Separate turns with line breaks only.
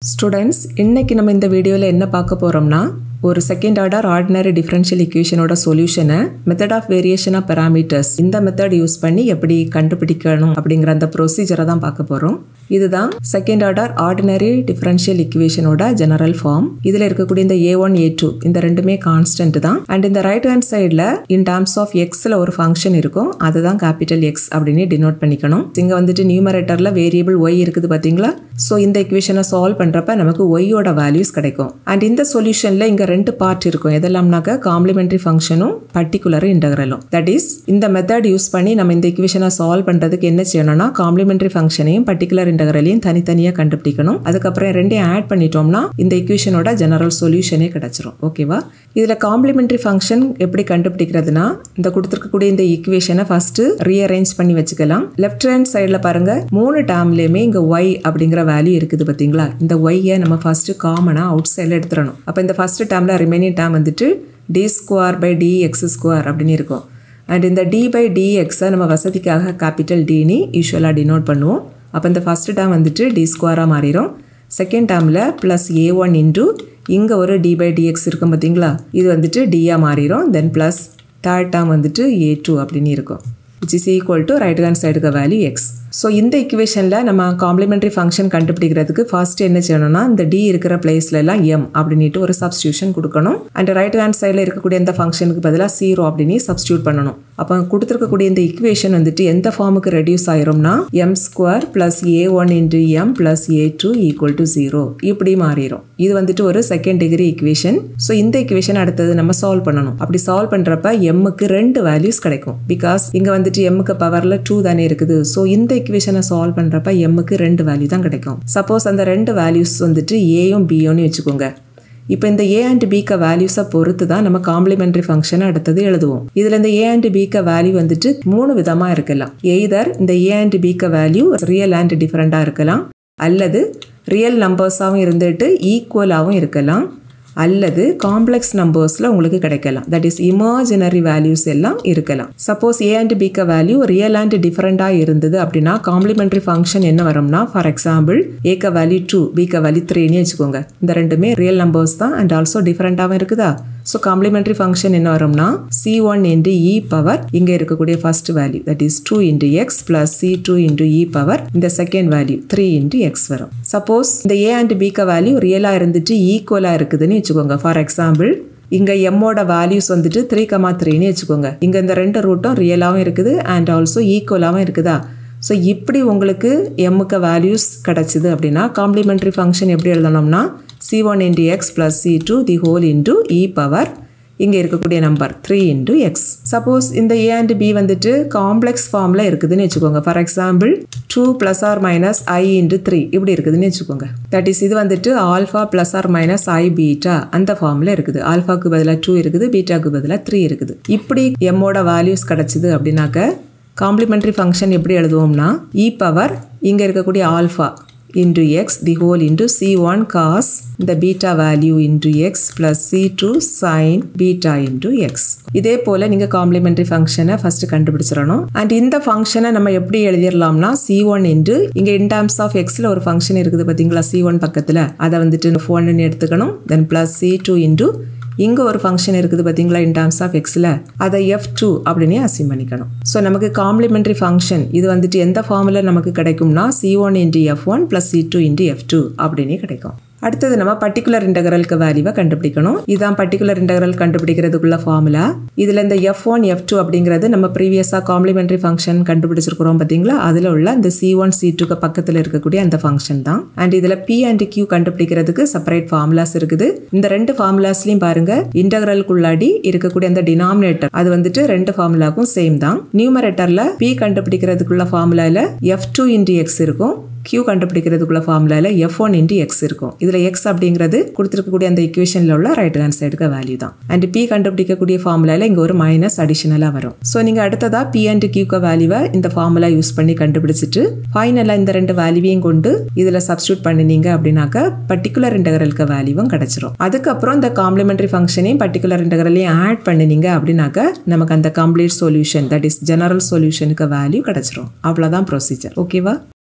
students இன்னைக்கு நம்ம இந்த வீடியோவில் என்ன பார்க்க போகிறோம்னா ஒரு செகண்ட் ஆர்டர் ஆர்டினரி டிஃபரன்ஷியல் இக்குவேஷனோட சொல்யூஷனை method of variation of parameters இந்த மெத்தட் யூஸ் பண்ணி எப்படி கண்டுபிடிக்கணும் அப்படிங்கிற அந்த ப்ரொசீஜரை தான் பார்க்க போகிறோம் இதுதான் செகண்ட் ஆர்டர் ஆர்டினரி டிஃபரன்ஷியல் இக்குவேஷனோட ஜெனரல் ஃபார்ம் இதில் இருக்கக்கூடிய இந்த ஏ ஒன் ஏ டூ இந்த ரெண்டுமே கான்ஸ்டன்ட் தான் அண்ட் இந்த ரைட் ஹேண்ட் சைடில் இன் டேர்ம்ஸ் ஆஃப் எக்ஸில் ஒரு ஃபங்க்ஷன் இருக்கும் அதுதான் கேபிட்டல் எக்ஸ் அப்படின்னு டினோட் பண்ணிக்கணும் இங்கே வந்துட்டு நியூமரேட்டரில் வேரியபிள் ஒய் இருக்குது பார்த்தீங்களா ஸோ இந்த இக்குவேஷனை சால்வ் பண்ணுறப்ப நமக்கு ஒய்யோட வேல்யூஸ் கிடைக்கும் அண்ட் இந்த சொல்யூஷனில் இங்கே ரெண்டு பார்ட் இருக்கும் எதெல்லாம்னாக்க காம்ப்ளிமெண்ட்ரி ஃபங்க்ஷனும் பர்டிகுலர் இன்டகிரலும் தட் இஸ் இந்த மெத்தட் யூஸ் பண்ணி நம்ம இந்த இக்குவேஷனை சால்வ் பண்ணுறதுக்கு என்ன செய்யணும்னா காம்ப்ளிமெண்ட்ரி ஃபங்க்ஷனையும் பர்டிகுலர் இன்டகிரலையும் தனித்தனியாக கண்டுபிடிக்கணும் அதுக்கப்புறம் ரெண்டையும் ஆட் பண்ணிட்டோம்னா இந்த இக்குவேஷனோட ஜெனரல் சொல்யூஷனே கிடைச்சிரும் ஓகேவா இதில் காம்ப்ளிமெண்ட்ரி ஃபங்க்ஷன் எப்படி கண்டுபிடிக்கிறதுனா இந்த கொடுத்துருக்கக்கூடிய இந்த ஈக்குவேஷனை ஃபர்ஸ்ட் ரீஅரேஞ்ச் பண்ணி வச்சுக்கலாம் லெஃப்ட் ஹேண்ட் சைடில் பாருங்க மூணு டேர்ம்லேயுமே இங்கே ஒய் அப்படிங்கிற வேல்யூ இருக்குது பார்த்தீங்களா இந்த ஒய்யை நம்ம ஃபர்ஸ்ட் காமனாக அவுட் சைடில் எடுத்துடணும் அப்போ இந்த ஃபர்ஸ்ட் டேர்மில் ரிமைனிங் டேர்ம் வந்துட்டு d square by d x square அப்படின்னு இருக்கும் அண்ட் இந்த டி பை டிஎக்ஸை நம்ம வசதிக்காக கேபிட்டல் டின்னு யூஸ்வலாக டினோட் பண்ணுவோம் அப்போ இந்த ஃபஸ்ட் டேர்ம் வந்துட்டு டி ஸ்கொயராக மாறிடும் செகண்ட் டேர்மில் ப்ளஸ் ஏ ஒன் இன்டூ இங்கே ஒரு டி பை டிஎக்ஸ் இருக்கும் பார்த்தீங்களா இது வந்துட்டு டியாக மாறிடும் தென் ப்ளஸ் தேர்ட் டேர்ம் வந்துட்டு ஏ டூ அப்படின்னு இருக்கும் which is equal to right hand சைடுக்கு வேல்யூ எக்ஸ் ஸோ இந்த இக்குவேஷனில் நம்ம காம்ப்ளிமெண்ட்ரி ஃபங்க்ஷன் கண்டுபிடிக்கிறதுக்கு ஃபர்ஸ்ட் என்ன செய்யணும்னா இந்த டி இருக்கிற பிளேஸ்ல எல்லாம் எம் அப்படின்ட்டு ஒரு சப்ஸ்டியூஷன் கொடுக்கணும் அண்ட் ரைட் ஹேண்ட் சைடில் இருக்கக்கூடிய இந்த ஃபங்க்ஷனுக்கு பதிலாக ஜீரோ அப்படின்னு சப்ஸ்டியூட் பண்ணணும் அப்போ கொடுத்துருக்கக்கூடிய இந்த இக்குவேஷன் வந்துட்டு எந்த ஃபார்முக்கு ரெடியூஸ் ஆயிரும்னா m square plus a one into m plus a two equal to zero இப்படி மாறிடும் இது வந்துட்டு ஒரு செகண்ட் டிகிரி இக்குவேஷன் ஸோ இந்த இக்குவேஷன் அடுத்தது நம்ம சால்வ் பண்ணணும் அப்படி சால்வ் பண்ணுறப்ப எம்முக்கு ரெண்டு வேல்யூஸ் கிடைக்கும் பிகாஸ் இங்கே வந்துட்டு எம்முக்கு பவரில் டூ தானே இருக்குது ஸோ இந்த இக்குவேஷனை சால்வ் பண்ணுறப்ப எம்முக்கு ரெண்டு வேல்யூ தான் கிடைக்கும் சப்போஸ் அந்த ரெண்டு வேல்யூஸ் வந்துட்டு ஏயும் பியோன்னு வச்சுக்கோங்க இப்போ இந்த ஏ அண்ட் பிக்க வேல்யூஸை பொறுத்து தான் நம்ம காம்ப்ளிமெண்ட்ரி ஃபங்க்ஷன் அடுத்தது எழுதுவோம் இதில் இந்த ஏ அண்ட் பிக்க வேல்யூ வந்துட்டு மூணு விதமாக இருக்கலாம் எய்தர் இந்த ஏ அண்ட் பிக்க வேல்யூ ரியல் அண்ட் டிஃப்ரெண்ட்டாக இருக்கலாம் அல்லது ரியல் நம்பர்ஸாகவும் இருந்துட்டு ஈக்குவலாகவும் இருக்கலாம் அல்லது காம்ப்ளெக்ஸ் நம்பர்ஸில் உங்களுக்கு கிடைக்கலாம் தட் இஸ் இமர்ஜினரி வேல்யூஸ் எல்லாம் இருக்கலாம் சப்போஸ் ஏ அண்ட் பிக்க வேல்யூ ரியல் அண்ட் டிஃப்ரெண்ட்டாக இருந்தது அப்படின்னா காம்ப்ளிமெண்ட்ரி ஃபங்க்ஷன் என்ன வரும்னா ஃபார் எக்ஸாம்பிள் ஏக்க வேல்யூ டூ பிக்க வேல்யூ த்ரீன்னு வச்சுக்கோங்க இந்த ரெண்டுமே ரியல் நம்பர்ஸ் தான் அண்ட் ஆல்சோ டிஃப்ரெண்ட்டாகவும் இருக்குதா ஸோ காம்ப்ளிமெண்ட்ரி ஃபங்க்ஷன் என்ன வரும்னா c one into e power இங்கே இருக்கக்கூடிய first value that is two into x plus c two into e power இந்த second value three into x வரும் சப்போஸ் இந்த ஏ அண்ட் பிக்க வேல்யூ ரியலாக இருந்துட்டு ஈக்குவலாக இருக்குதுன்னு வச்சுக்கோங்க ஃபார் எக்ஸாம்பிள் இங்கே எம்மோட வேல்யூஸ் வந்துட்டு த்ரீ கமா த்ரீன்னு வச்சுக்கோங்க இங்கே இந்த ரெண்டு ரூட்டும் ரியலாகவும் இருக்குது அண்ட் ஆல்சோ ஈக்குவலாகவும் இருக்குதா ஸோ இப்படி உங்களுக்கு எம்முக்கு வேல்யூஸ் கிடச்சிது அப்படின்னா காம்ப்ளிமெண்ட்ரி ஃபங்க்ஷன் எப்படி எழுதணும்னா c one into x plus c two the whole into e power இங்கே இருக்கக்கூடிய number three into x suppose இந்த ஏ அண்ட் பி வந்துட்டு காம்ப்ளெக்ஸ் ஃபார்மில் இருக்குதுன்னு வச்சுக்கோங்க for example two plus or minus i into three இப்படி இருக்குதுன்னு வச்சுக்கோங்க தட் இஸ் இது வந்துட்டு alpha plus or minus i beta அந்த ஃபார்மில் இருக்குது ஆல்ஃபாக்கு பதிலாக டூ இருக்குது பீட்டாக்கு பதிலாக த்ரீ இருக்குது இப்படி எம்மோட வேல்யூஸ் கிடச்சிது அப்படின்னாக்க காம்ப்ளிமெண்ட்ரி ஃபங்க்ஷன் எப்படி எழுதுவோம்னா இ பவர் இங்கே இருக்கக்கூடிய alpha into x the whole into c1 cos the beta value into x plus c2 sin beta into x இதே போல் நீங்கள் காம்ப்ளிமெண்ட்ரி ஃபங்க்ஷனை ஃபர்ஸ்ட் கண்டுபிடிச்சிடணும் அண்ட் இந்த ஃபங்க்ஷனை நம்ம எப்படி எழுதிடலாம்னா சி ஒன் இன்டு இங்கே இன் டேர்ம்ஸ் ஆஃப் எக்ஸில் ஒரு ஃபங்க்ஷன் இருக்குது பார்த்தீங்களா சி ஒன் பக்கத்தில் அதை வந்துட்டு ஃபோன்னு எடுத்துக்கணும் then plus c two into இங்கே ஒரு ஃபங்க்ஷன் இருக்குது பார்த்தீங்களா இன் டேர்ம்ஸ் ஆஃப் எக்ஸில் அதை எஃப் டூ அப்படின்னே அசீம் பண்ணிக்கணும் ஸோ நமக்கு காம்ப்ளிமெண்ட்ரி ஃபங்க்ஷன் இது வந்துட்டு எந்த ஃபார்மில் நமக்கு கிடைக்கும்னா c one into f one plus c two into f two அப்படின்னே கிடைக்கும் அடுத்தது நம்ம பர்டிகுலர் இன்டகரலுக்கு வேல்யூவை கண்டுபிடிக்கணும் இதுதான் பர்டிகுலர் இன்டகரல் கண்டுபிடிக்கிறதுக்குள்ள ஃபார்முலா இதில் இந்த எஃப் ஒன் எஃப் டூ அப்படிங்கிறது நம்ம ப்ரீவியஸாக காம்ப்ளிமெண்ட்ரி ஃபங்க்ஷன் கண்டுபிடிச்சிருக்கிறோம் பார்த்தீங்களா அதில் உள்ள இந்த சி ஒன் சி டூக்கு பக்கத்தில் இருக்கக்கூடிய அந்த ஃபங்க்ஷன் தான் அண்ட் இதில் பி அண்ட் கியூ கண்டுபிடிக்கிறதுக்கு செப்பரேட் ஃபார்முலாஸ் இருக்குது இந்த ரெண்டு ஃபார்முலாஸ்லையும் பாருங்க இன்டகரலுக்குள்ளாடி இருக்கக்கூடிய அந்த டினாமினேட்டர் அது வந்துட்டு ரெண்டு ஃபார்முலாக்கும் சேம் தான் நியூமரேட்டரில் பி கண்டுபிடிக்கிறதுக்குள்ள ஃபார்முலாவில் எஃப் டூ இன்டி எக்ஸ் இருக்கும் கியூ கண்டுபிடிக்கிறதுக்குள்ள ஃபார்முலாவில் எஃப் ஒன் இன்ட்டு எக்ஸ் இருக்கும் இதில் எக்ஸ் அப்படிங்கிறது கொடுத்துருக்கக்கூடிய அந்த இக்குவேஷனில் உள்ள ரைட் ஹேண்ட் சைடுக்கு வேல்யூ தான் அண்ட் பி கண்டுபிடிக்கக்கூடிய ஃபார்முலாவில் இங்கே ஒரு மைனஸ் அடிஷனலாக வரும் ஸோ நீங்கள் அடுத்ததாக பி அண்ட் கியூக்க வேல்யூவை இந்த ஃபார்முலா யூஸ் பண்ணி கண்டுபிடிச்சிட்டு ஃபைனலாக இந்த ரெண்டு வேல்யூவையும் கொண்டு இதில் சப்ஸ்டியூட் பண்ணினீங்க அப்படின்னாக்க பர்டிகுலர் இன்டகரலுக்கு வேல்யூவும் கிடச்சிரும் அதுக்கப்புறம் இந்த காம்ப்ளிமெண்ட்ரி ஃபங்க்ஷனையும் பர்டிகுலர் இன்டகரலையும் ஆட் பண்ணினீங்க அப்படின்னாக்க நமக்கு அந்த complete solution that is general சொல்யூஷனுக்கு வேல்யூ கிடச்சிரும் அவ்வளோதான் ப்ரொசீஜர் ஓகேவா